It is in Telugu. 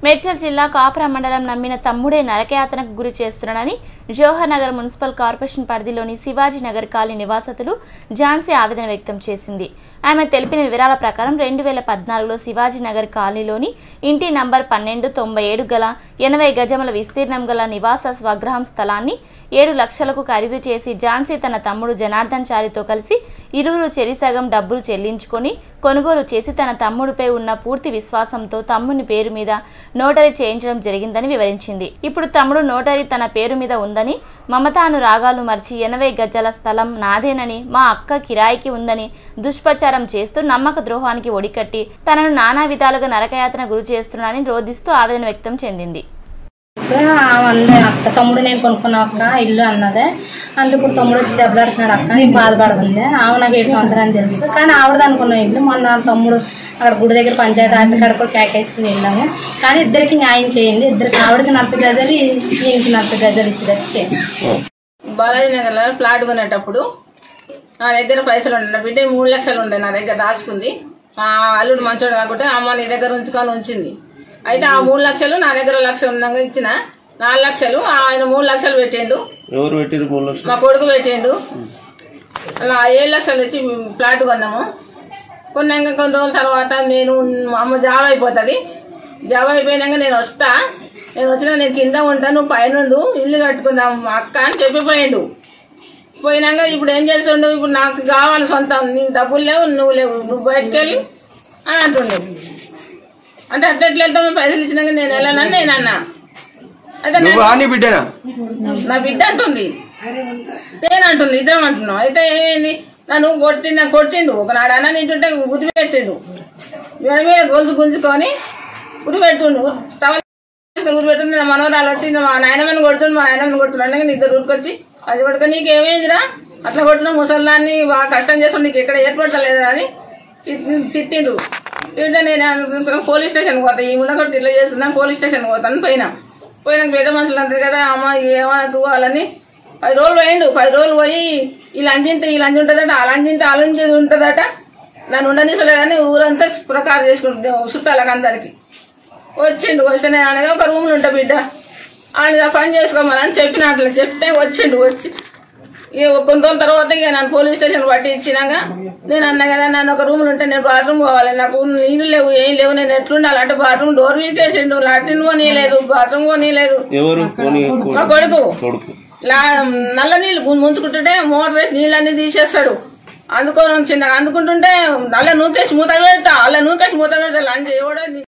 మేడ్చల్ జిల్లా కాపురా మండలం నమ్మిన తమ్ముడే నరకయాతనకు గురి చేస్తున్నాడని జవహర్ నగర్ మున్సిపల్ కార్పొరేషన్ పరిధిలోని శివాజీ నగర్ కాలనీ నివాసతులు ఝాన్సీ ఆవేదన వ్యక్తం చేసింది ఆమె తెలిపిన వివరాల ప్రకారం రెండు వేల పద్నాలుగులో శివాజీ నగర్ కాలనీలోని ఇంటి నంబర్ పన్నెండు తొంభై ఏడు గల ఎనభై గజముల విస్తీర్ణం గల నివాస స్వగృహం స్థలాన్ని ఏడు లక్షలకు ఖరీదు చేసి ఝాన్సీ తన తమ్ముడు జనార్దన్ చారితో కలిసి ఇరువురు చెరిసగం డబ్బులు చెల్లించుకొని కొనుగోలు చేసి తన తమ్ముడిపై ఉన్న పూర్తి విశ్వాసంతో తమ్ముని పేరు మీద నోటరీ చేయించడం జరిగిందని వివరించింది ఇప్పుడు తమ్ముడు నోటరీ తన పేరు మీద ఉందని మమతాను రాగాలు మర్చి ఎనభై గజాల స్థలం నాదేనని మా అక్క కిరాయికి ఉందని దుష్ప్రచారం చేస్తూ నమ్మక ద్రోహానికి ఒడికట్టి తనను నానా విధాలుగా నరకయాతన గురి చేస్తున్నానని రోధిస్తూ ఆవేదన వ్యక్తం చెందింది సార్ ఆమె అందే అక్క తమ్ముడు నేను కొనుక్కున్నా అక్క ఇల్లు అన్నదే అందుకు తమ్ముడు వచ్చి దెబ్బలాడుతున్నాడు అక్క నేను బాధపడుతుంది ఆమె నాకు ఏడు సంవత్సరాలు తెలుసు కానీ ఆవిడది అనుకున్న ఇల్లు మొన్న వాళ్ళ తమ్ముడు అక్కడ గుడి దగ్గర పంచాయతీ ఆట కాడ కూడా కేకేసుకుని వెళ్ళాము కానీ ఇద్దరికి న్యాయం చేయండి ఇద్దరికి ఆవిడకి నలభై గజాలు ఈయనకి నలభై గజాలు ఇచ్చేటట్టు చేయండి బాలాజీ నగర్లో ఫ్లాట్ కొనేటప్పుడు నా దగ్గర పైసలు ఉండే నా బిడ్డ మూడు లక్షలు ఉండే నా దగ్గర దాచుకుంది మా అల్లుడు మంచోడు కాకుంటే అమ్మ నీ దగ్గర ఉంచుకొని ఉంచింది అయితే ఆ మూడు లక్షలు నా దగ్గర లక్ష ఉన్నాక ఇచ్చిన నాలుగు లక్షలు ఆయన మూడు లక్షలు పెట్టిండు ఎవరు పెట్టిరు మూడు లక్షలు మా కొడుకు పెట్టిండు అలా ఏడు లక్షలు ఇచ్చి ఫ్లాట్ కొన్నాము కొన్నాక కొన్ని రోజుల తర్వాత నేను మా అమ్మ జాబ్ అయిపోతుంది జాబ్ అయిపోయినాక నేను వస్తా నేను వచ్చినా నేను కింద ఉంటా నువ్వు పైన ఉండు, ఇల్లు కట్టుకుందాం మా అక్క అని చెప్పిపోయిండు పోయినాక ఇప్పుడు ఏం చేస్తుండు ఇప్పుడు నాకు కావాలి సొంతం నీ డబ్బులు లేవు నువ్వు లేవు నువ్వు బయటకు వెళ్ళి అని అంటుండే అంటే అట్లా ఎట్లా వెళ్తామో పైసలు ఇచ్చినాక నేను వెళ్ళానని నేను అన్నా అయితే నువ్వు నేను- ఆని బిడ్డనా నా బిడ్డ అంటుంది నేను అంటుంది ఇద్దరం అంటున్నాం అయితే ఏమైంది నన్ను కొట్టి నాకు కొట్టిండు ఒకనాడు అన్న నింటుంటే గురి పెట్టిండు వీడి మీద గొలుసు గుంజుకొని గురి పెట్టుండు టవల్ తీసుకొని గురి పెట్టుండు నా మనవరాలు వచ్చి మా నాయనమ్మని కొడుతుండు మా నాయనమ్మని కొడుతున్నాడు నేను ఇద్దరు ఊరికొచ్చి అది కొడుకొని నీకు ఏమైందిరా అట్లా కొట్టిన ముసల్దాన్ని బాగా కష్టం చేస్తాను నీకు ఎక్కడ ఏర్పడలేదా అని తిట్- తిట్టిండ్రు తింటే నేను అనుకుంటున్నా పోలీస్ స్టేషన్ పోతా ఈ ఉండకొట్టి ఇట్లా చేస్తున్నా పోలీస్ స్టేషన్ పోతాను పోయినా పోయినాక పెద్ద మనుషులు అంటారు కదా అమ్మ ఏమనకు వాళ్ళని పది రోజులు పోయిండు పది రోజులు పోయి ఈ లంచ్ ఇంటే ఈ లంచ్ ఉంటుందట ఆ లంచ్ ఇంటే ఆ లంచ్ ఉంటుందట నన్ను ఉండనిసలేదని ఊరంతా ప్రకారం చేసుకుంటుంది చుట్టాలకు అందరికి వచ్చిండు వస్తేనే అనగా ఒక రూమ్లో ఉంటా బిడ్డ ఆయన పని చేసుకోమని అని చెప్పిన అట్లా చెప్తే వచ్చిండు వచ్చి ఇక కొన్ని రోజుల తర్వాత ఇక నన్ను పోలీస్ స్టేషన్ పట్టి ఇచ్చినాక నేను అన్నా కదా నన్ను ఒక రూమ్లో ఉంటే నేను బాత్రూమ్ పోవాలి నాకు నీళ్ళు లేవు ఏం లేవు నేను ఎట్లుండాలి అంటే బాత్రూమ్ డోర్ వీకేసిండు లాట్రిన్ పోనీయలేదు బాత్రూమ్ పోనీయలేదు ఎవరు కొని మా కొడుకు కొడుకు లా నల్ల నీళ్ళు గు- ముంచుకుంటుంటే మోటార్ వేసి నీళ్ళన్నీ తీసేస్తాడు అందుకొని చిన్నగా అందుకుంటుంటే నల్ల నూకేసి మూత పెడతా అలా నూకేసి మూత పెడతా లంచ్ ఎవడో